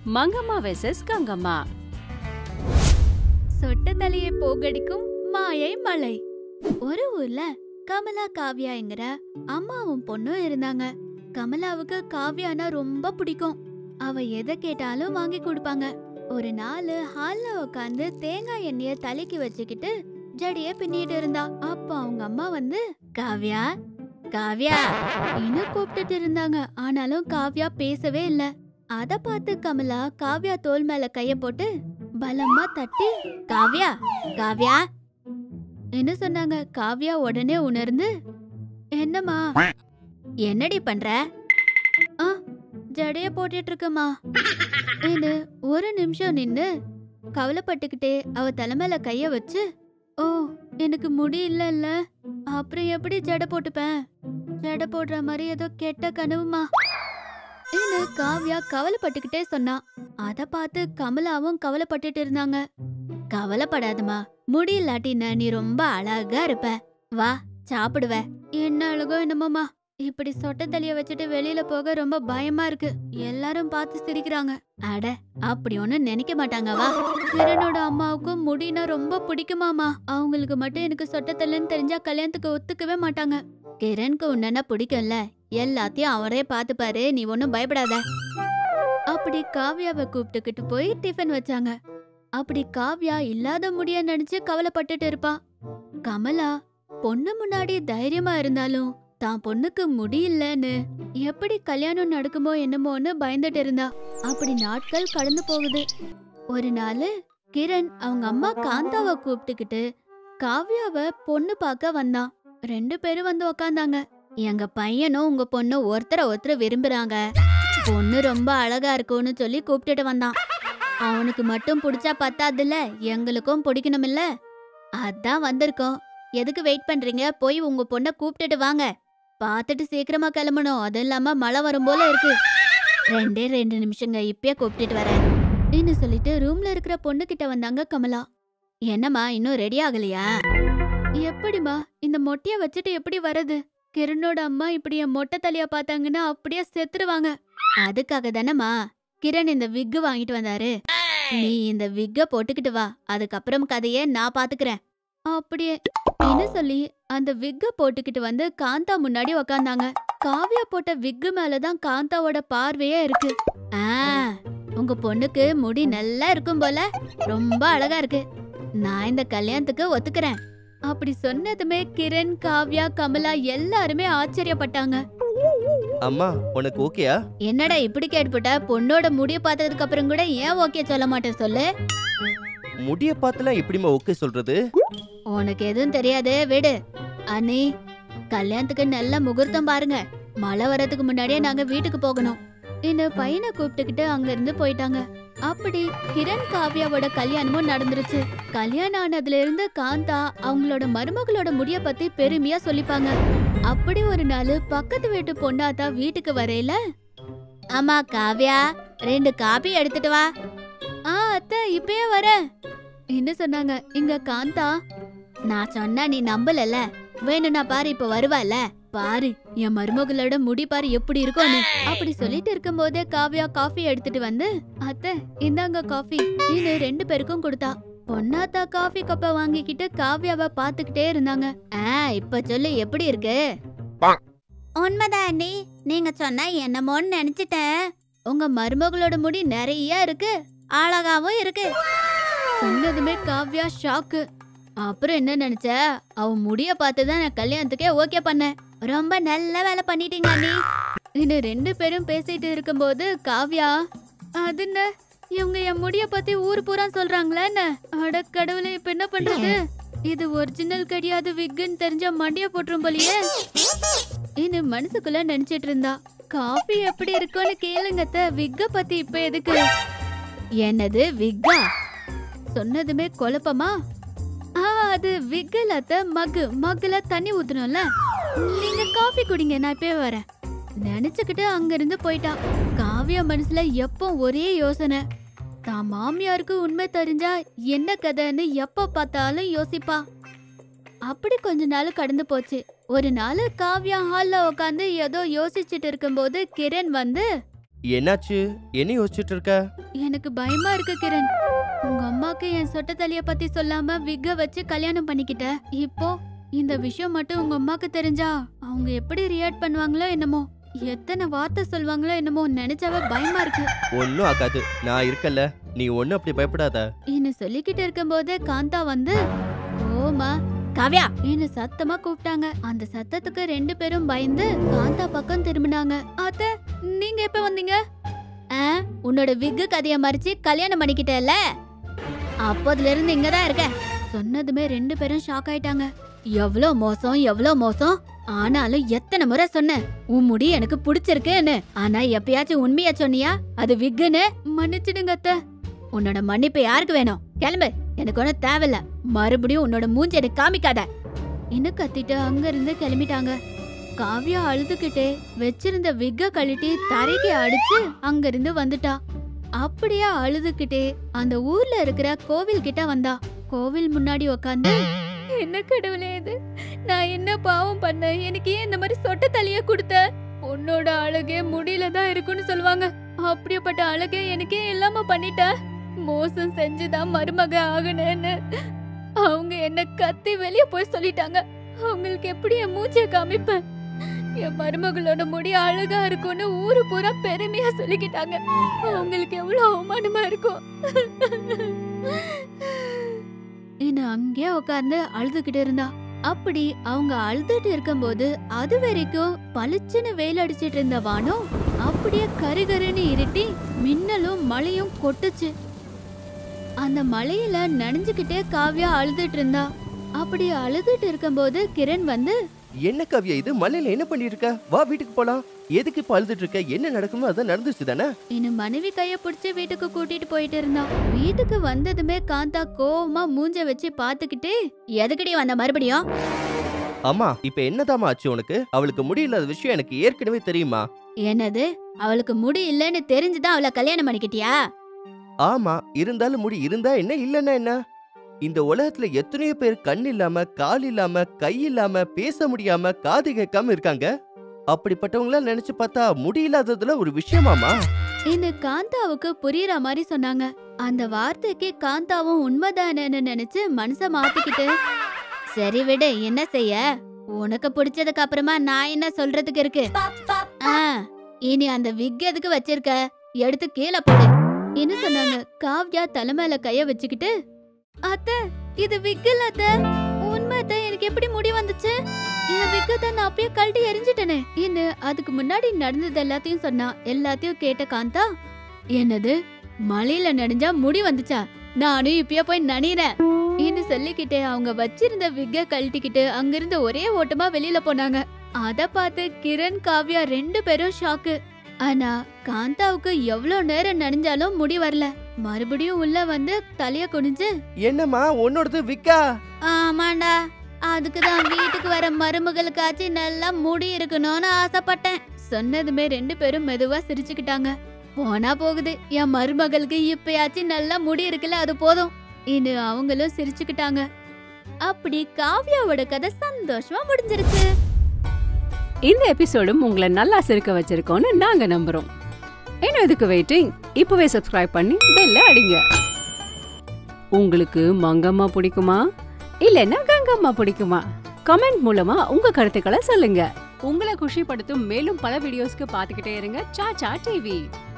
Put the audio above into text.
Mangamma versus Gangamma சொட்ட தலையை போகடிக்கும் மாயை மலை ஒரு ஊர்ல கமலா காவ்யாங்கிற அம்மாவும் பொண்ணும் இருந்தாங்க கமலாவுக்கு காவ்யானா ரொம்ப பிடிக்கும் அவ எதை கேட்டாலும் வாங்கி கொடுப்பாங்க ஒரு நாள் ஹால்ல உட்காந்து தேங்காய் எண்ணெய தலைக்கு வச்சுக்கிட்டு ஜடிய பின்னிட்டு இருந்தா அப்ப அவங்க அம்மா வந்து காவ்யா காவ்யா இன்னும் கூப்பிட்டுட்டு இருந்தாங்க ஆனாலும் காவ்யா பேசவே இல்ல அத பார்த்து கமலா காவ்யா தோல் மேல கைய போட்டு பலமா தட்டி காவ்யா காவ்யா என்ன சொன்னாங்க காவ்யா உடனே உணர்ந்து என்னம்மா என்னடி பண்ற ஆ ஜடைய போட்டுட்டு இருக்கமா என்ன ஒரு நிமிஷம் நின்னு கவலைப்பட்டுக்கிட்டே அவ தலைமையில கைய வச்சு ஓ எனக்கு முடி இல்ல அப்புறம் எப்படி ஜடை போட்டுப்பேன் ஜடை போடுற மாதிரி ஏதோ கெட்ட கனவுமா என்ன காவ்யா கவலைப்பட்டுக்கிட்டே சொன்னா அத பார்த்து கமலாவும் கவலைப்பட்டுட்டு இருந்தாங்க கவலைப்படாதம்மா முடியலாட்டின நீ ரொம்ப அழகா இருப்ப வா சாப்பிடுவ என்ன அழகோ என்னமோமா இப்படி சொட்ட தலைய வச்சுட்டு வெளியில போக ரொம்ப பயமா இருக்கு எல்லாரும் பார்த்து சிரிக்கிறாங்க அட அப்படி ஒண்ணும் நினைக்க மாட்டாங்க வா கிரனோட அம்மாவுக்கும் முடினா ரொம்ப பிடிக்குமாமா அவங்களுக்கு மட்டும் எனக்கு சொட்ட தலைன்னு தெரிஞ்சா கல்யாணத்துக்கு ஒத்துக்கவே மாட்டாங்க கிரனுக்கு உன்னன்னா பிடிக்கும்ல எல்லாத்தையும் அவரே பாத்துப்பாரு நீ ஒன்னும் பயப்படாத அப்படி காவ்யாவை கூப்பிட்டுக்கிட்டு போய் டிஃபன் வச்சாங்க அப்படி காவ்யா இல்லாத முடிய நினைச்சு கவலைப்பட்டுட்டு இருப்பா கமலா பொண்ணு முன்னாடி தைரியமா இருந்தாலும் தான் பொண்ணுக்கு முடியலன்னு எப்படி கல்யாணம் நடக்குமோ என்னமோன்னு பயந்துட்டு இருந்தா அப்படி நாட்கள் கடந்து போகுது ஒரு நாள் கிரண் அவங்க அம்மா காந்தாவை கூப்பிட்டுக்கிட்டு காவ்யாவை பொண்ணு பார்க்க வந்தான் ரெண்டு பேரும் வந்து உக்காந்தாங்க எங்க பையனும் உங்க பொண்ணு ஒருத்தரை ஒருத்தர் விரும்புறாங்க பொண்ணு ரொம்ப அழகா இருக்கும்னு சொல்லி கூப்பிட்டுட்டு வந்தான் அவனுக்கு மட்டும் பிடிச்சா பத்தாதுல்ல எங்களுக்கும் பிடிக்கணுமில்ல அதான் வந்திருக்கோம் எதுக்கு வெயிட் பண்றீங்க போய் உங்க பொண்ணை கூப்பிட்டுட்டு வாங்க பார்த்துட்டு சீக்கிரமா கிளம்பணும் அதுவும் இல்லாம மழை வரும் போல இருக்கு ரெண்டே ரெண்டு நிமிஷங்க இப்பயே கூப்பிட்டுட்டு வரேன் ன்னு சொல்லிட்டு ரூம்ல இருக்கிற பொண்ணு கிட்ட வந்தாங்க கமலா என்னம்மா இன்னும் ரெடி ஆகலையா எப்படிமா இந்த மொட்டைய வச்சுட்டு எப்படி வரது கிரனோட அம்மா இப்படி என் மொட்டை தலையா பார்த்தாங்கன்னா அப்படியே செத்துருவாங்க அதுக்காக தானம்மா கிரண் இந்த விக்கு வாங்கிட்டு வந்தாரு நீ இந்த விக்க போட்டுக்கிட்டு வா அதுக்கப்புறம் கதைய நான் பாத்துக்கிறேன் அப்படியே என்ன சொல்லி அந்த விக்க போட்டுக்கிட்டு வந்து காந்தா முன்னாடி உக்காந்தாங்க காவ்யா போட்ட விக்கு மேலதான் காந்தாவோட பார்வையே இருக்கு ஆ உங்க பொண்ணுக்கு முடி நல்லா இருக்கும் போல ரொம்ப அழகா இருக்கு நான் இந்த கல்யாணத்துக்கு ஒத்துக்கிறேன் அப்படி சொன்னதுமே கிரண் காவ்யா கமலா எல்லாருமே ஆச்சரியப்பட்டாங்க அம்மா உனக்கு ஓகேயா என்னடா இப்படி கேட்டுப்பட்ட பொண்ணோட முடிய பார்த்ததுக்கு அப்புறம் கூட ஏன் ஓகே சொல்ல மாட்டேன் சொல்லு முடிய பார்த்துலாம் எப்படிம்மா ஓகே சொல்றது உனக்கு எதுவும் தெரியாது விடு அண்ணி கல்யாணத்துக்கு நல்ல முகூர்த்தம் பாருங்க மழை வரதுக்கு முன்னாடியே நாங்க வீட்டுக்கு போகணும் இந்த பையனை கூப்பிட்டுக்கிட்டு அங்க இருந்து போயிட்டாங்க அப்படி கிரண் காவ்யாவோட கல்யாணமும் நடந்துருச்சு கல்யாணம் ஆனதுல இருந்து காந்தா அவங்களோட மருமகளோட முடிய பத்தி பெருமையா சொல்லிப்பாங்க அப்படி ஒரு நாள் பக்கத்து வீட்டு பொண்ணாத்தா வீட்டுக்கு வரையில அம்மா காவ்யா ரெண்டு காபி எடுத்துட்டு வா ஆ அத்தை இப்பயே வரேன் என்ன சொன்னாங்க இங்க காந்தா நான் சொன்னா நீ நம்பலல வேணும்னா பாரு இப்ப வருவால பாரு என் மருமகளோட முடி பாரு எப்படி இருக்கும்னு அப்படி சொல்லிட்டு இருக்கும்போது காவ்யா காஃபி எடுத்துட்டு வந்து அத்தை இந்தாங்க காஃபி இது ரெண்டு பேருக்கும் கொடுத்தா பொன்னாத்தா காஃபி கப்ப வாங்கிக்கிட்டு காவ்யாவை பாத்துக்கிட்டே இருந்தாங்க ஆ இப்ப சொல்லு எப்படி இருக்கு உண்மைதான் அண்ணி நீங்க சொன்னா என்னமோன்னு நினைச்சிட்டேன் உங்க மருமகளோட முடி நிறைய இருக்கு அழகாவும் இருக்கு சொன்னதுமே காவ்யா ஷாக்கு அப்புறம் என்ன நினைச்ச அவ முடிய பார்த்து தான் நான் கல்யாணத்துக்கே ஓகே பண்ணேன் ரொம்ப நல்ல வேலை பண்ணிட்டீங்க அண்ணி இன்னும் ரெண்டு பேரும் பேசிட்டு இருக்கும்போது காவ்யா அது என்ன இவங்க என் முடிய பத்தி ஊர் பூரா சொல்றாங்களா என்ன அட கடவுளே இப்ப என்ன பண்றது இது ஒரிஜினல் கிடையாது விக்குன்னு தெரிஞ்ச மண்டிய போட்டுரும் போலியே இன்னும் மனசுக்குள்ள நினைச்சிட்டு இருந்தா காஃபி எப்படி இருக்கும்னு கேளுங்க அத்தை. விக்க பத்தி இப்ப எதுக்கு என்னது விக்கா சொன்னதுமே குழப்பமா ஆ அது விக்கல் அத்த மக்கு மக்குல தண்ணி ஊத்தணும்ல நீங்க காஃபி குடிங்க நான் இப்பவே வரேன் நினைச்சுக்கிட்டு அங்கிருந்து போயிட்டா காவியா மனசுல எப்போ ஒரே யோசனை தான் மாமியாருக்கு உண்மை தெரிஞ்சா என்ன கதைன்னு எப்ப பார்த்தாலும் யோசிப்பா அப்படி கொஞ்ச நாள் கடந்து போச்சு ஒரு நாள் காவ்யா ஹால்ல உட்காந்து ஏதோ யோசிச்சுட்டு இருக்கும்போது கிரண் வந்து என்னாச்சு என்ன யோசிச்சுட்டு இருக்க எனக்கு பயமா இருக்கு கிரண் உங்க அம்மாக்கு என் சொட்ட தலைய பத்தி சொல்லாம விக்க வச்சு கல்யாணம் பண்ணிக்கிட்ட இப்போ இந்த விஷயம் மட்டும் உங்க அம்மாக்கு தெரிஞ்சா அவங்க எப்படி ரியாக்ட் பண்ணுவாங்களோ என்னமோ எத்தனை வார்த்தை சொல்வாங்களோ என்னமோ நினைச்சாவே பயமா இருக்கு ஒன்னும் ஆகாது நான் இருக்கல்ல நீ ஒன்னும் அப்படி பயப்படாத என்ன சொல்லிக்கிட்டு இருக்கும்போதே காந்தா வந்து ஓமா காவ்யா என்ன சத்தமா கூப்பிட்டாங்க அந்த சத்தத்துக்கு ரெண்டு பேரும் பயந்து காந்தா பக்கம் திரும்பினாங்க அத்த நீங்க எப்ப வந்தீங்க ஆ, உன்னோட விக்கு கதைய மறிச்சு கல்யாணம் பண்ணிக்கிட்டல அப்போதுல இருந்து இங்க தான் இருக்க சொன்னதுமே ரெண்டு பேரும் ஷாக் ஆயிட்டாங்க எவ்வளோ மோசம் எவ்வளோ மோசம் ஆனாலும் எத்தனை முறை சொன்னேன் உன் முடி எனக்கு பிடிச்சிருக்குன்னு ஆனா எப்பயாச்சும் உண்மையா சொன்னியா அது விக்குன்னு மன்னிச்சிடுங்க அத்தை உன்னோட மன்னிப்பு யாருக்கு வேணும் கிளம்பு எனக்கு ஒன்றும் தேவையில்ல மறுபடியும் உன்னோட மூஞ்சி எனக்கு காமிக்காத இன்னும் கத்திட்டு அங்க இருந்து கிளம்பிட்டாங்க காவ்யா அழுதுகிட்டே வச்சிருந்த விக்க கழட்டி தரைக்கு அடிச்சு அங்க இருந்து வந்துட்டா அப்படியே அழுதுகிட்டே அந்த ஊர்ல இருக்கிற கோவில் கிட்ட வந்தா கோவில் முன்னாடி உக்காந்து என்ன கடவுளே இது நான் என்ன பாவம் பண்ணேன் எனக்கு ஏன் இந்த மாதிரி சொட்ட தலைய கொடுத்த உன்னோட அழகே முடியல தான் இருக்குன்னு சொல்லுவாங்க அப்படியேப்பட்ட அழகே எனக்கே இல்லாம பண்ணிட்ட மோசம் செஞ்சுதான் மருமக ஆகணும்னு அவங்க என்ன கத்தி வெளிய போய் சொல்லிட்டாங்க அவங்களுக்கு எப்படி என் மூச்சை காமிப்பேன் என் மருமகளோட முடி அழகா இருக்கும்னு ஊரு பூரா பெருமையா சொல்லிக்கிட்டாங்க அவங்களுக்கு எவ்வளவு அவமானமா இருக்கும் என்ன அங்கேயே உட்கார்ந்து அழுதுகிட்டு இருந்தா அப்படி அவங்க அழுதுட்டு இருக்கும்போது அது வரைக்கும் பளிச்சுன்னு வெயில் அடிச்சிட்டு இருந்த வானம் அப்படியே கருகருன்னு இருட்டி மின்னலும் மழையும் கொட்டுச்சு அந்த மழையில நனைஞ்சுக்கிட்டே காவ்யா அழுதுட்டு இருந்தா அப்படி அழுதுட்டு இருக்கும்போது கிரண் வந்து என்ன கவ்யா இது மலையில என்ன பண்ணிட்டு இருக்க வா வீட்டுக்கு போலாம் எதுக்கு இப்ப அழுதுட்டு இருக்க என்ன நடக்குமோ அதான் நடந்துச்சு தானே இன்னும் மனைவி கைய பிடிச்சு வீட்டுக்கு கூட்டிட்டு போயிட்டு இருந்தான் வீட்டுக்கு வந்ததுமே காந்தா கோவமா மூஞ்ச வச்சு பாத்துக்கிட்டு எதுக்கடி வந்த மறுபடியும் அம்மா இப்ப என்னதாம்மா ஆச்சு உனக்கு அவளுக்கு முடியலாத விஷயம் எனக்கு ஏற்கனவே தெரியுமா என்னது அவளுக்கு முடி இல்லைன்னு தெரிஞ்சுதான் அவளை கல்யாணம் பண்ணிக்கிட்டியா ஆமா இருந்தாலும் முடி இருந்தா என்ன இல்லன்னா என்ன இந்த உலகத்துல எத்தனையோ பேர் கண் இல்லாம கால் இல்லாம கை இல்லாம பேச முடியாம காது கேட்காம இருக்காங்க அப்படிப்பட்டவங்கள நினைச்சு பார்த்தா முடியில்லாததுல ஒரு விஷயமாமா இந்த காந்தாவுக்கு புரியுற மாதிரி சொன்னாங்க அந்த வார்த்தைக்கு காந்தாவும் உண்மைதானேன்னு நினைச்சு மனச மாத்திக்கிட்டு சரி விடு என்ன செய்ய உனக்கு பிடிச்சதுக்கு அப்புறமா நான் என்ன சொல்றதுக்கு இருக்கு ஆ, இனி அந்த விக் எதுக்கு வச்சிருக்க எடுத்து கீழே போடு என்ன சொன்னாங்க காவ்யா தலைமையில கைய வச்சுக்கிட்டு அத்தை இது விக் இல்ல அத்தை உண்மை அத்தை எனக்கு எப்படி முடி வந்துச்சு என் விக்கத்தை நான் அப்பயே கழட்டி எரிஞ்சிட்டனே என்ன அதுக்கு முன்னாடி நடந்தது எல்லாத்தையும் சொன்னா எல்லாத்தையும் கேட்ட காந்தா என்னது மழையில நனைஞ்சா முடி வந்துச்சா நானும் இப்பயே போய் நனைறேன் இன்னு சொல்லிக்கிட்டு அவங்க வச்சிருந்த விக்க கழட்டிக்கிட்டு அங்கிருந்து ஒரே ஓட்டமா வெளியில போனாங்க அத பார்த்து கிரண் காவ்யா ரெண்டு பேரும் ஷாக்கு ஆனா காந்தாவுக்கு எவ்வளவு நேரம் நனைஞ்சாலும் முடி வரல மறுபடியும் உள்ள வந்து தலைய குனிஞ்சு என்னம்மா உன்னோடது விக்கா ஆமாண்டா அதுக்கு தான் வீட்டுக்கு வர மருமகளுக்காச்சு நல்லா முடி இருக்கணும்னு ஆசைப்பட்டேன் சொன்னதுமே ரெண்டு பேரும் மெதுவா சிரிச்சுக்கிட்டாங்க போனா போகுது என் மருமகளுக்கு இப்பயாச்சும் நல்லா முடி இருக்குல்ல அது போதும் இன்னு அவங்களும் சிரிச்சுக்கிட்டாங்க அப்படி காவ்யாவோட கதை சந்தோஷமா முடிஞ்சிருச்சு இந்த எபிசோடும் உங்களை நல்லா சிரிக்க வச்சிருக்கோன்னு நாங்க நம்புறோம் இன்னும் இதுக்கு வெயிட்டிங் இப்பவே சப்ஸ்கிரைப் பண்ணி பெல்ல அடிங்க உங்களுக்கு மங்கம்மா பிடிக்குமா இல்லைன்னா கங்கம்மா பிடிக்குமா கமெண்ட் மூலமா உங்க கருத்துக்களை சொல்லுங்க உங்களை குஷிப்படுத்தும் மேலும் பல வீடியோஸ்க்கு பார்த்துக்கிட்டே இருங்க சாச்சா டிவி